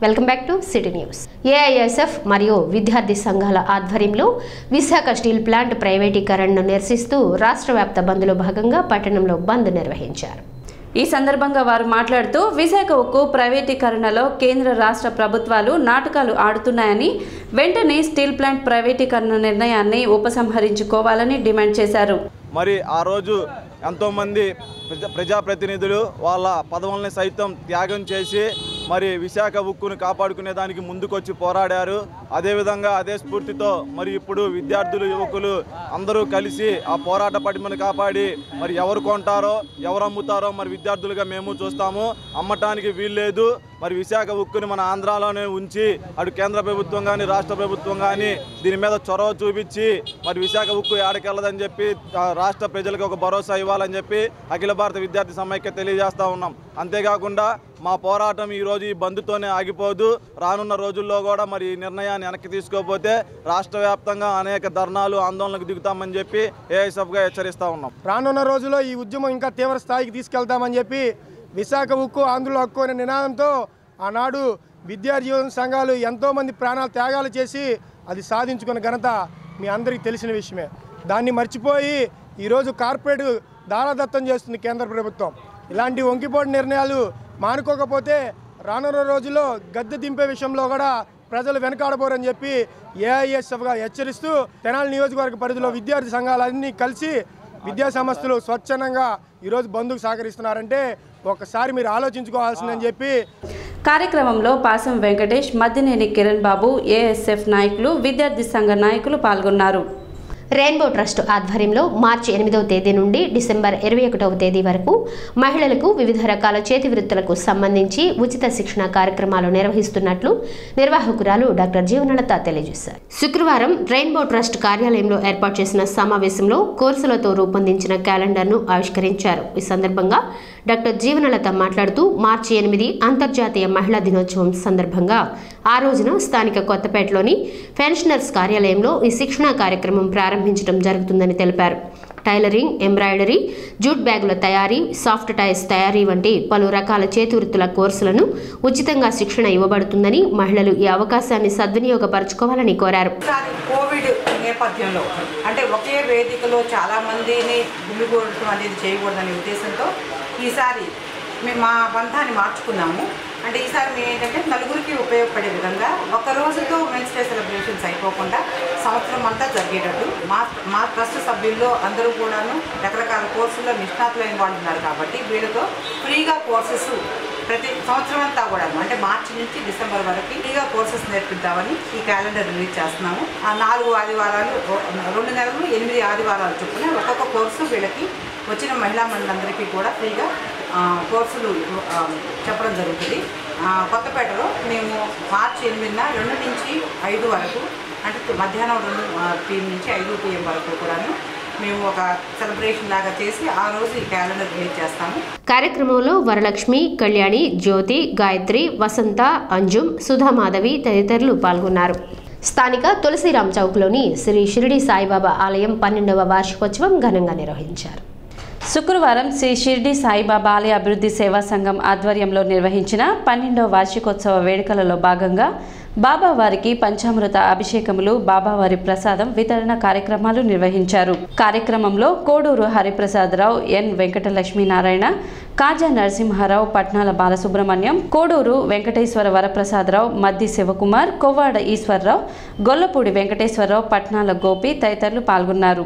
welcome back to city news AISF మరియు విద్యార్థి సంఘాల ఆధ్వర్యంలో విశాఖ స్టీల్ ప్లాంట్ ప్రైవేటీకరణను నిరసిస్తూ రాష్ట్ర వ్యాప్త బంద్లో భాగంగా పట్టణంలో బంద్ నిర్వహించారు ఈ సందర్భంగా వారు మాట్లాడుతూ విశాఖ ఉక్కు ప్రైవేటీకరణలో కేంద్ర రాష్ట్ర ప్రభుత్వాలు నాటకాలు ఆడుతున్నాయని వెంటనే స్టీల్ ప్లాంట్ ప్రైవేటీకరణ నిర్ణయాన్ని ఉపసంహరించుకోవాలని డిమాండ్ చేశారు మరి ఆ రోజు ఎంతోమంది ప్రజా ప్రజాప్రతినిధులు వాళ్ళ పదవుల్ని సైతం త్యాగం చేసి మరి విశాఖ ఉక్కును కాపాడుకునే దానికి ముందుకొచ్చి పోరాడారు అదేవిధంగా అదే స్ఫూర్తితో మరి ఇప్పుడు విద్యార్థులు యువకులు అందరూ కలిసి ఆ పోరాట పటిమను కాపాడి మరి ఎవరు కొంటారో ఎవరు అమ్ముతారో మరి విద్యార్థులుగా మేము చూస్తాము అమ్మటానికి వీల్లేదు మరి విశాఖ ఉక్కుని మన ఆంధ్రాలోనే ఉంచి అటు కేంద్ర ప్రభుత్వం కానీ రాష్ట్ర ప్రభుత్వం కానీ దీని మీద చొరవ చూపించి మరి విశాఖ ఉక్కు ఏడకెళ్ళదని చెప్పి ఆ, రాష్ట్ర ప్రజలకు ఒక భరోసా ఇవ్వాలని చెప్పి అఖిల భారత విద్యార్థి సమైక్య తెలియజేస్తా ఉన్నాం అంతేకాకుండా మా పోరాటం ఈ రోజు ఈ బంద్తోనే ఆగిపోదు రానున్న రోజుల్లో కూడా మరి ఈ నిర్ణయాన్ని వెనక్కి తీసుకోకపోతే రాష్ట్ర వ్యాప్తంగా అనేక ధర్నాలు ఆందోళనకు దిగుతామని చెప్పి ఏఐఎస్ఎఫ్గా హెచ్చరిస్తా ఉన్నాం రానున్న రోజుల్లో ఈ ఉద్యమం ఇంకా తీవ్ర స్థాయికి తీసుకెళ్తామని చెప్పి విశాఖ ఉక్కు ఆంధ్రుల హక్కు అనే నినాదంతో ఆనాడు విద్యార్థి యువజన సంఘాలు ఎంతోమంది ప్రాణాలు త్యాగాలు చేసి అది సాధించుకున్న ఘనత మీ అందరికీ తెలిసిన విషయమే దాన్ని మర్చిపోయి ఈరోజు కార్పొరేట్ దారాదత్తం చేస్తుంది కేంద్ర ప్రభుత్వం ఇలాంటి వంకిపోటు నిర్ణయాలు మానుకోకపోతే రానున్న రోజుల్లో గద్దె దింపే విషయంలో కూడా ప్రజలు వెనకాడబోరని చెప్పి ఏఐఎస్ఎఫ్గా హెచ్చరిస్తూ తెనాలి నియోజకవర్గ పరిధిలో విద్యార్థి సంఘాలన్నీ కలిసి విద్యా సంస్థలు స్వచ్ఛందంగా ఈరోజు బంధుకు సహకరిస్తున్నారంటే ఒకసారి మీరు ఆలోచించుకోవాల్సిందని చెప్పి కార్యక్రమంలో పాసం వెంకటేష్ మద్దినేని కిరణ్ బాబు ఏఎస్ఎఫ్ నాయకులు విద్యార్థి సంఘ నాయకులు పాల్గొన్నారు రెయిన్బో ట్రస్ట్ ఆధ్వర్యంలో మార్చి ఎనిమిదవ తేదీ నుండి డిసెంబర్ ఇరవై ఒకటవ తేదీ వరకు మహిళలకు వివిధ రకాల చేతి వృత్తులకు సంబంధించి ఉచిత శిక్షణ కార్యక్రమాలు నిర్వహిస్తున్నట్లు నిర్వాహకురాలు డాక్టర్ జీవనలత తెలియజేశారు శుక్రవారం రెయిన్బో ట్రస్ట్ కార్యాలయంలో ఏర్పాటు చేసిన సమావేశంలో కోర్సులతో రూపొందించిన క్యాలెండర్ను ఆవిష్కరించారు ఈ సందర్భంగా డాక్టర్ జీవనలత మాట్లాడుతూ మార్చి ఎనిమిది అంతర్జాతీయ మహిళా దినోత్సవం సందర్భంగా ఆ రోజున స్థానిక కొత్తపేటలోని పెన్షనర్స్ కార్యాలయంలో ఈ శిక్షణా కార్యక్రమం ప్రారంభించడం జరుగుతుందని తెలిపారు టైలరింగ్ ఎంబ్రాయిడరీ జూట్ బ్యాగుల తయారీ సాఫ్ట్ టైర్స్ తయారీ వంటి పలు రకాల చేతివృత్తుల కోర్సులను ఉచితంగా శిక్షణ ఇవ్వబడుతుందని మహిళలు ఈ అవకాశాన్ని సద్వినియోగపరచుకోవాలని కోరారు ఈసారి కోవిడ్ నేపథ్యంలో అంటే ఒకే వేదికలో చాలా మందిని గుమిగూడటం అనేది చేయకూడదనే ఉద్దేశంతో ఈసారి మేము మా బంధాన్ని మార్చుకున్నాము అంటే ఈసారి మేము ఏంటంటే నలుగురికి ఉపయోగపడే విధంగా ఒక రోజుతో మెన్స్ డే సెలబ్రేషన్స్ అయిపోకుండా సంవత్సరం అంతా జరిగేటట్టు మా మా ట్రస్ట్ సభ్యుల్లో అందరూ కూడాను రకరకాల కోర్సుల్లో నిష్ణాతులైన వాళ్ళు ఉన్నారు కాబట్టి వీళ్ళతో ఫ్రీగా కోర్సెస్ ప్రతి సంవత్సరం అంతా కూడా అంటే మార్చి నుంచి డిసెంబర్ వరకు ఫ్రీగా కోర్సెస్ నేర్పిద్దామని ఈ క్యాలెండర్ రిలీజ్ చేస్తున్నాము ఆ నాలుగు ఆదివారాలు ఓ- రెండు నెలలు ఎనిమిది ఆదివారాలు చొప్పున ఒక్కొక్క కోర్సు వీళ్ళకి వచ్చిన మహిళా మండలందరికీ కూడా ఫ్రీగా ఆ, కోర్సులు ఆ, చెప్పడం జరుగుతుంది ఆ, కొత్తపేటలో మేము మార్చి ఎనిమిదిన రెండు నుంచి ఐదు వరకు అంటే మధ్యాహ్నం రెండు పిఎం నుంచి ఐదు పిఎం వరకు కూడాను మేము ఒక సెలబ్రేషన్ లాగా చేసి ఆ రోజు ఈ క్యాలెండర్ రిలీజ్ చేస్తాము కార్యక్రమంలో వరలక్ష్మి కళ్యాణి జ్యోతి గాయత్రి వసంత అంజుమ్ సుధామాధవి తదితరులు పాల్గొన్నారు స్థానిక తులసిరామ్ చౌక్లోని శ్రీ షిరిడి సాయిబాబా ఆలయం పన్నెండవ వార్షికోత్సవం ఘనంగా నిర్వహించారు శుక్రవారం శ్రీ షిర్డి సాయిబాబా ఆలయ అభివృద్ధి సేవా సంఘం ఆధ్వర్యంలో నిర్వహించిన పన్నెండవ వార్షికోత్సవ వేడుకలలో భాగంగా బాబావారికి పంచామృత అభిషేకములు బాబావారి ప్రసాదం వితరణ కార్యక్రమాలు నిర్వహించారు కార్యక్రమంలో కోడూరు హరిప్రసాదరావు ఎన్ వెంకటలక్ష్మీనారాయణ కాజా నరసింహారావు పట్నాల బాలసుబ్రహ్మణ్యం కోడూరు వెంకటేశ్వర వరప్రసాదరావు మద్ది శివకుమార్ కొవ్వాడ ఈశ్వరరావు గొల్లపూడి వెంకటేశ్వరరావు పట్నాల గోపి తదితరులు పాల్గొన్నారు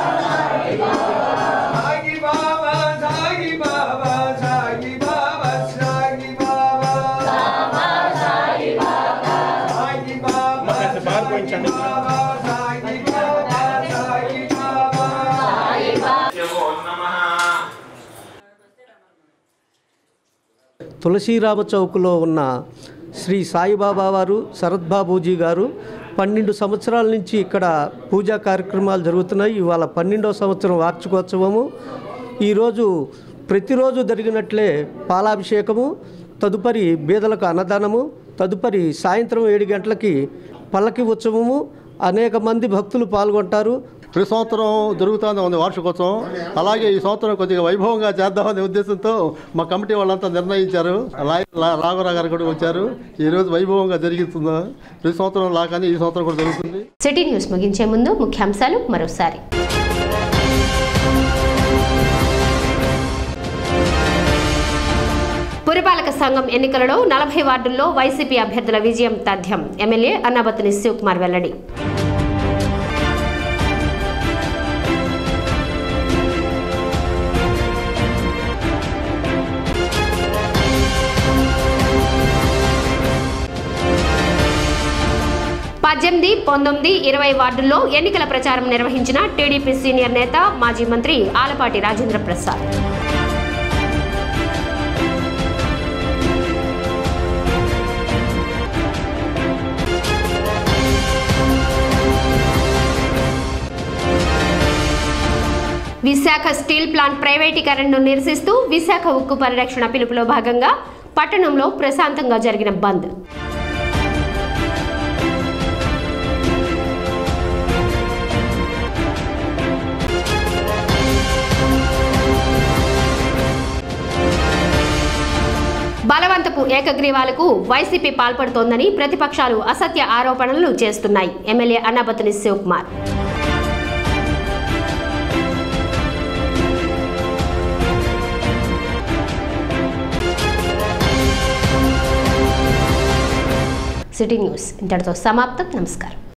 సాగి బాబా సాగి బాబా సాగి బాబా సాగి బాబా సాగి బాబా సాగి బాబా సాగి బాబా సాగి బాబా తులసీరామ చౌక్లో ఉన్న శ్రీ సాయిబాబా వారు శరత్ బాబూజీ గారు పన్నెండు సంవత్సరాల నుంచి ఇక్కడ పూజా కార్యక్రమాలు జరుగుతున్నాయి ఇవాళ పన్నెండో సంవత్సరం వార్షికోత్సవము ఈరోజు ప్రతిరోజు జరిగినట్లే పాలాభిషేకము తదుపరి బీదలకు అన్నదానము తదుపరి సాయంత్రం ఏడు గంటలకి పల్లకి ఉత్సవము అనేక మంది భక్తులు పాల్గొంటారు ప్రతి సంవత్సరం జరుగుతుంది ఉంది వార్షికోత్సవం అలాగే ఈ సంవత్సరం కొద్దిగా వైభవంగా చేద్దామనే ఉద్దేశంతో మా కమిటీ వాళ్ళంతా నిర్ణయించారు లా- లా- రాఘవరావు గారు కూడా వచ్చారు ఈరోజు వైభవంగా జరుగుతుందా ప్రతి సంవత్సరం లాగానే ఈ సంవత్సరం కూడా జరుగుతుంది సిటీ న్యూస్ ముగించే ముందు ముఖ్యాంశాలు మరోసారి పురపాలక సంఘం ఎన్నికలలో నలభై వార్డుల్లో వైసీపీ అభ్యర్థుల విజయం తథ్యం ఎమ్మెల్యే అన్నాబత్తుని శివకుమార్ వెల్లడి పద్దెనిమిది పంతొమ్మిది ఇరవై వార్డుల్లో ఎన్నికల ప్రచారం నిర్వహించిన టీడీపీ సీనియర్ నేత మాజీ మంత్రి ఆలపాటి రాజేంద్ర ప్రసాద్ విశాఖ స్టీల్ ప్లాంట్ ప్రైవేటీకరణను నిరసిస్తూ విశాఖ ఉక్కు పరిరక్షణ పిలుపులో భాగంగా పట్టణంలో ప్రశాంతంగా జరిగిన బంద్ బలవంతపు ఏకగ్రీవాలకు వైసీపీ పాల్పడుతోందని ప్రతిపక్షాలు అసత్య ఆరోపణలు చేస్తున్నాయి MLA Annabathuni Sivakumar city news ఇంతటితో సమాప్తం నమస్కారం